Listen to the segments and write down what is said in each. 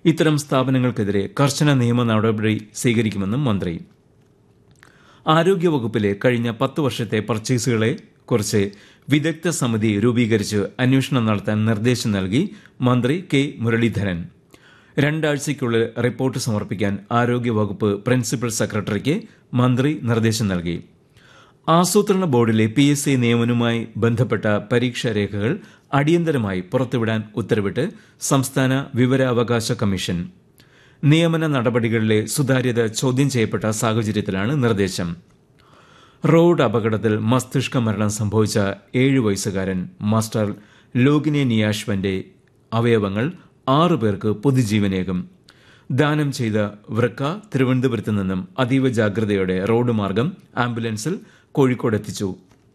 ഇത്തരം സ്ഥാപനങ്ങൾക്കെതിരെ കർശന നിയമ നടപടി സ്വീകരിക്കുമെന്നും മന്ത്രി ആരോഗ്യവകുപ്പിലെ കഴിഞ്ഞ പത്ത് വർഷത്തെ പർച്ചേസുകളെ കുറിച്ച് വിദഗ്ധ സമിതി രൂപീകരിച്ച് അന്വേഷണം നടത്താൻ നിർദ്ദേശം നൽകി മന്ത്രി കെ മുരളീധരൻ രണ്ടാഴ്ചയ്ക്കുള്ളിൽ റിപ്പോർട്ട് സമർപ്പിക്കാൻ ആരോഗ്യവകുപ്പ് പ്രിൻസിപ്പൽ സെക്രട്ടറിക്ക് മന്ത്രി നിർദ്ദേശം നൽകി ആസൂത്രണ ബോർഡിലെ പി എസ് സി നിയമനവുമായി ബന്ധപ്പെട്ട പരീക്ഷാ രേഖകൾ അടിയന്തരമായി പുറത്തുവിടാൻ ഉത്തരവിട്ട് സംസ്ഥാന വിവരാവകാശ കമ്മീഷൻ നിയമന നടപടികളിലെ സുതാര്യത ചോദ്യം ചെയ്യപ്പെട്ട സാഹചര്യത്തിലാണ് നിർദ്ദേശം റോഡ് അപകടത്തിൽ മസ്തിഷ്ക മരണം സംഭവിച്ച ഏഴ് വയസ്സുകാരൻ മാസ്റ്റർ ലോകിനെ നിയാഷ്വന്റെ അവയവങ്ങൾ ആറു പേർക്ക് പൊതുജീവനേകും ദാനം ചെയ്ത വൃക്ക തിരുവനന്തപുരത്ത് നിന്നും അതീവ ജാഗ്രതയോടെ റോഡ് മാർഗം ആംബുലൻസിൽ കോഴിക്കോട് എത്തിച്ചു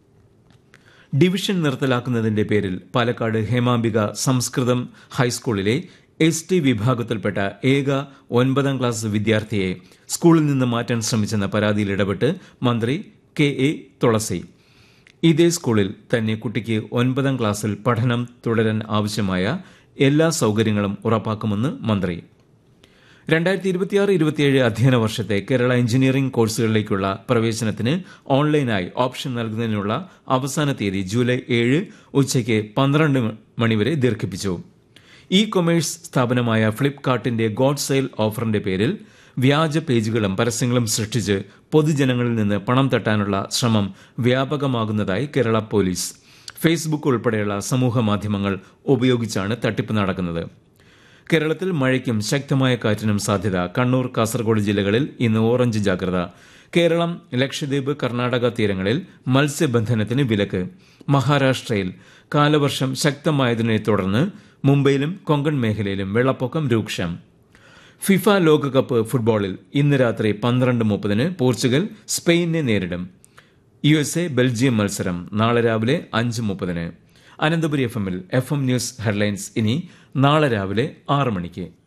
ഡിവിഷൻ നിർത്തലാക്കുന്നതിന്റെ പേരിൽ പാലക്കാട് ഹേമാംബിക സംസ്കൃതം ഹൈസ്കൂളിലെ എസ് ടി വിഭാഗത്തിൽപ്പെട്ട ഏക ഒൻപതാം ക്ലാസ് വിദ്യാർത്ഥിയെ സ്കൂളിൽ നിന്ന് മാറ്റാൻ ശ്രമിച്ചെന്ന പരാതിയിൽ ഇടപെട്ട് മന്ത്രി കെ എ തുളസി ഇതേ സ്കൂളിൽ തന്നെ കുട്ടിക്ക് ഒൻപതാം ക്ലാസ്സിൽ പഠനം തുടരാൻ ആവശ്യമായ എല്ലാ സൌകര്യങ്ങളും ഉറപ്പാക്കുമെന്ന് മന്ത്രി രണ്ടായിരത്തി ഇരുപത്തിയാറ് ഇരുപത്തിയേഴ് അധ്യയന വർഷത്തെ കേരള എഞ്ചിനീയറിംഗ് കോഴ്സുകളിലേക്കുള്ള പ്രവേശനത്തിന് ഓൺലൈനായി ഓപ്ഷൻ നൽകുന്നതിനുള്ള അവസാന തീയതി ജൂലൈ ഏഴ് ഉച്ചയ്ക്ക് പന്ത്രണ്ട് മണിവരെ ദീർഘിപ്പിച്ചു ഇ കൊമേഴ്സ് സ്ഥാപനമായ ഫ്ലിപ്കാർട്ടിന്റെ ഗോഡ് സെയിൽ ഓഫറിന്റെ പേരിൽ വ്യാജ പേജുകളും പരസ്യങ്ങളും സൃഷ്ടിച്ച് പൊതുജനങ്ങളിൽ നിന്ന് പണം തട്ടാനുള്ള ശ്രമം വ്യാപകമാകുന്നതായി കേരള പോലീസ് ഫേസ്ബുക്ക് ഉൾപ്പെടെയുള്ള സമൂഹ മാധ്യമങ്ങൾ ഉപയോഗിച്ചാണ് തട്ടിപ്പ് നടക്കുന്നത് കേരളത്തിൽ മഴയ്ക്കും ശക്തമായ കാറ്റിനും സാധ്യത കണ്ണൂർ കാസർഗോഡ് ജില്ലകളിൽ ഇന്ന് ഓറഞ്ച് ജാഗ്രത കേരളം ലക്ഷദ്വീപ് കർണാടക തീരങ്ങളിൽ മത്സ്യബന്ധനത്തിന് വിലക്ക് മഹാരാഷ്ട്രയിൽ കാലവർഷം ശക്തമായതിനെ തുടർന്ന് മുംബൈയിലും കൊങ്കൺ മേഖലയിലും വെള്ളപ്പൊക്കം രൂക്ഷം ഫിഫ ലോകകപ്പ് ഫുട്ബോളിൽ ഇന്ന് രാത്രി പന്ത്രണ്ട് മുപ്പതിന് പോർച്ചുഗൽ സ്പെയിനെ നേരിടും യു എസ് എ ബെൽജിയം മത്സരം നാളെ രാവിലെ അഞ്ച് മുപ്പതിന് അനന്തപുരി എഫ് എമ്മിൽ എഫ് എം ന്യൂസ് ഹെഡ്ലൈൻസ് ഇനി നാളെ രാവിലെ ആറ് മണിക്ക്